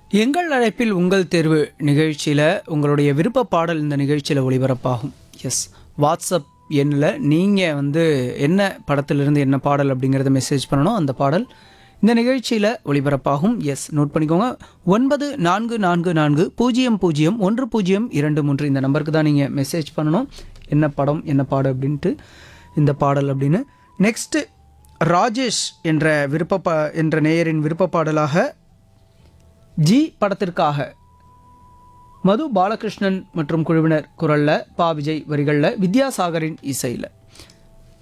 எங்கள் அழைப்பில் உங்கள் தேர்வு நிகழ்ச்சியில் உங்களுடைய விருப்ப பாடல் இந்த நிகழ்ச்சியில் ஒளிபரப்பாகும் எஸ் வாட்ஸ்அப் எண்ணில் நீங்கள் வந்து என்ன படத்திலிருந்து என்ன பாடல் அப்படிங்கிறத மெசேஜ் பண்ணணும் அந்த பாடல் இந்த நிகழ்ச்சியில் ஒளிபரப்பாகும் எஸ் நோட் பண்ணிக்கோங்க ஒன்பது நான்கு நான்கு நான்கு பூஜ்ஜியம் பூஜ்ஜியம் ஒன்று பூஜ்ஜியம் இரண்டு மூன்று இந்த நம்பருக்கு தான் நீங்கள் மெசேஜ் பண்ணணும் என்ன படம் என்ன பாடு அப்படின்ட்டு இந்த பாடல் அப்படின்னு நெக்ஸ்ட்டு ராஜேஷ் என்ற விருப்ப பா- என்ற நேயரின் விருப்ப பாடலாக ஜி படத்திற்காக மது பாலகிருஷ்ணன் மற்றும் குழுவினர் குரல்ல பா விஜய் வரிகளில் வித்யாசாகரின் இசையில்